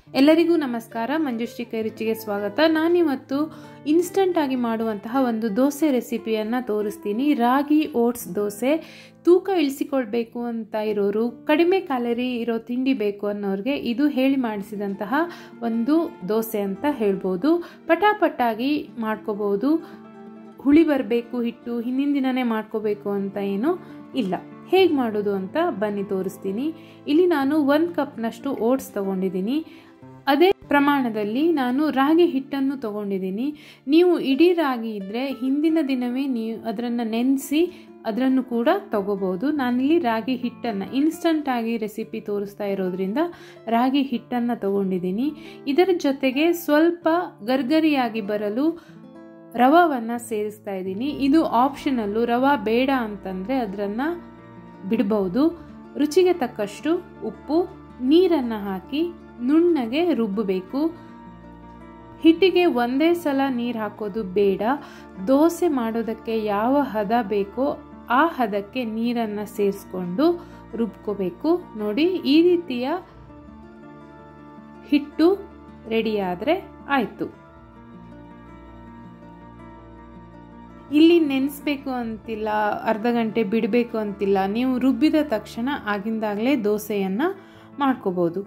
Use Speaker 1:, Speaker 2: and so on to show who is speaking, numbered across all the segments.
Speaker 1: ಎಲ್ಲರಿಗೂ ನಮಸ್ಕಾರ ಮಂಜುಶ್ರೀ ಕೈರುಚಿಗೆ ಸ್ವಾಗತ ನಾನಿವತ್ತು ಇನ್ಸ್ಟಂಟ್ ಆಗಿ ಮಾಡುವಂತಹ ಒಂದು ದೋಸೆ ರೆಸಿಪಿಯನ್ನು ತೋರಿಸ್ತೀನಿ ರಾಗಿ ಓಟ್ಸ್ ದೋಸೆ ತೂಕ ಇಳಿಸಿಕೊಳ್ಬೇಕು ಅಂತ ಇರೋರು ಕಡಿಮೆ ಕ್ಯಾಲರಿ ಇರೋ ತಿಂಡಿ ಬೇಕು ಅನ್ನೋರಿಗೆ ಇದು ಹೇಳಿ ಮಾಡಿಸಿದಂತಹ ಒಂದು ದೋಸೆ ಅಂತ ಹೇಳ್ಬೋದು ಪಟಾಪಟ್ಟಾಗಿ ಮಾಡ್ಕೋಬೋದು ಹುಳಿ ಬರಬೇಕು ಹಿಟ್ಟು ಹಿಂದಿನ ದಿನನೇ ಮಾಡ್ಕೋಬೇಕು ಅಂತ ಏನು ಇಲ್ಲ ಹೇಗೆ ಮಾಡೋದು ಅಂತ ಬನ್ನಿ ತೋರಿಸ್ತೀನಿ ಇಲ್ಲಿ ನಾನು ಒಂದು ಕಪ್ನಷ್ಟು ಓಟ್ಸ್ ತೊಗೊಂಡಿದ್ದೀನಿ ಅದೇ ಪ್ರಮಾಣದಲ್ಲಿ ನಾನು ರಾಗಿ ಹಿಟ್ಟನ್ನು ತೊಗೊಂಡಿದ್ದೀನಿ ನೀವು ಇಡೀ ರಾಗಿ ಇದ್ದರೆ ಹಿಂದಿನ ದಿನವೇ ನೀವು ಅದನ್ನು ನೆನೆಸಿ ಅದನ್ನು ಕೂಡ ತಗೋಬೋದು ನಾನಿಲ್ಲಿ ರಾಗಿ ಹಿಟ್ಟನ್ನು ಇನ್ಸ್ಟಂಟಾಗಿ ರೆಸಿಪಿ ತೋರಿಸ್ತಾ ಇರೋದ್ರಿಂದ ರಾಗಿ ಹಿಟ್ಟನ್ನು ತೊಗೊಂಡಿದ್ದೀನಿ ಇದರ ಜೊತೆಗೆ ಸ್ವಲ್ಪ ಗರ್ಗರಿಯಾಗಿ ಬರಲು ರವಾವನ್ನು ಸೇರಿಸ್ತಾ ಇದ್ದೀನಿ ಇದು ಆಪ್ಷನಲ್ಲು ರವಾ ಬೇಡ ಅಂತಂದರೆ ಅದನ್ನು ಬಿಡ್ಬೋದು ರುಚಿಗೆ ತಕ್ಕಷ್ಟು ಉಪ್ಪು ನೀರನ್ನು ಹಾಕಿ ನುಣ್ಣಗೆ ರುಬ್ಬಬೇಕು ಹಿಟ್ಟಿಗೆ ಒಂದೇ ಸಲ ನೀರು ಹಾಕೋದು ಬೇಡ ದೋಸೆ ಮಾಡೋದಕ್ಕೆ ಯಾವ ಹದ ಬೇಕೋ ಆ ಹದಕ್ಕೆ ನೀರನ್ನು ಸೇರಿಸ್ಕೊಂಡು ರುಬ್ಕೋಬೇಕು ನೋಡಿ ಈ ರೀತಿಯ ಹಿಟ್ಟು ರೆಡಿಯಾದರೆ ಆಯಿತು ಇಲ್ಲಿ ನೆನೆಸ್ಬೇಕು ಅಂತಿಲ್ಲ ಅರ್ಧ ಗಂಟೆ ಬಿಡಬೇಕು ಅಂತಿಲ್ಲ ನೀವು ರುಬ್ಬಿದ ತಕ್ಷಣ ಆಗಿಂದಾಗಲೇ ದೋಸೆಯನ್ನು ಮಾಡ್ಕೋಬೋದು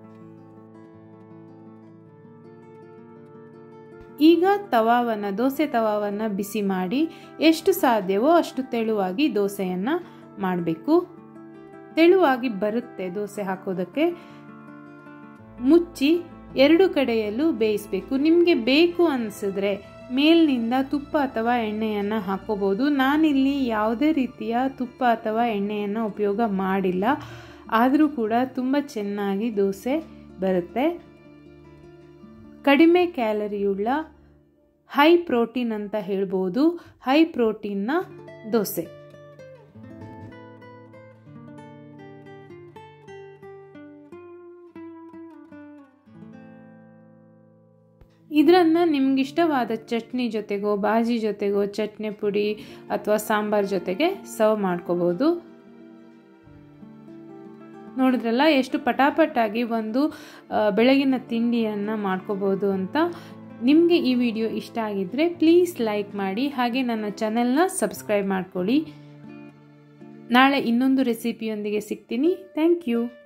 Speaker 1: ಈಗ ತವಾವನ್ನು ದೋಸೆ ತವಾವನ್ನು ಬಿಸಿ ಮಾಡಿ ಎಷ್ಟು ಸಾಧ್ಯವೋ ಅಷ್ಟು ತೆಳುವಾಗಿ ದೋಸೆಯನ್ನು ಮಾಡಬೇಕು ತೆಳುವಾಗಿ ಬರುತ್ತೆ ದೋಸೆ ಹಾಕೋದಕ್ಕೆ ಮುಚ್ಚಿ ಎರಡು ಕಡೆಯಲ್ಲೂ ಬೇಯಿಸಬೇಕು ನಿಮಗೆ ಬೇಕು ಅನಿಸಿದ್ರೆ ಮೇಲಿನಿಂದ ತುಪ್ಪ ಅಥವಾ ಎಣ್ಣೆಯನ್ನು ಹಾಕೋಬೋದು ನಾನಿಲ್ಲಿ ಯಾವುದೇ ರೀತಿಯ ತುಪ್ಪ ಅಥವಾ ಎಣ್ಣೆಯನ್ನು ಉಪಯೋಗ ಮಾಡಿಲ್ಲ ಆದರೂ ಕೂಡ ತುಂಬ ಚೆನ್ನಾಗಿ ದೋಸೆ ಬರುತ್ತೆ ಕಡಿಮೆ ಕ್ಯಾಲರಿಯುಳ್ಳ ಹೈ ಪ್ರೋಟೀನ್ ಅಂತ ಹೇಳ್ಬೋದು ಹೈ ಪ್ರೋಟೀನ್ನ ದೋಸೆ ಇದರನ್ನು ನಿಮ್ಗಿಷ್ಟವಾದ ಚಟ್ನಿ ಜೊತೆಗೋ ಬಾಜಿ ಜೊತೆಗೋ ಚಟ್ನಿ ಪುಡಿ ಅಥವಾ ಸಾಂಬಾರ್ ಜೊತೆಗೆ ಸರ್ವ್ ಮಾಡ್ಕೋಬೋದು ನೋಡಿದ್ರಲ್ಲ ಎಷ್ಟು ಪಟಾಪಟ್ಟಾಗಿ ಒಂದು ಬೆಳಗಿನ ತಿಂಡಿಯನ್ನು ಮಾಡ್ಕೋಬೋದು ಅಂತ ನಿಮಗೆ ಈ ವಿಡಿಯೋ ಇಷ್ಟ ಆಗಿದ್ದರೆ ಪ್ಲೀಸ್ ಲೈಕ್ ಮಾಡಿ ಹಾಗೆ ನನ್ನ ಚಾನೆಲ್ನ ಸಬ್ಸ್ಕ್ರೈಬ್ ಮಾಡ್ಕೊಳ್ಳಿ ನಾಳೆ ಇನ್ನೊಂದು ರೆಸಿಪಿಯೊಂದಿಗೆ ಸಿಗ್ತೀನಿ ಥ್ಯಾಂಕ್ ಯು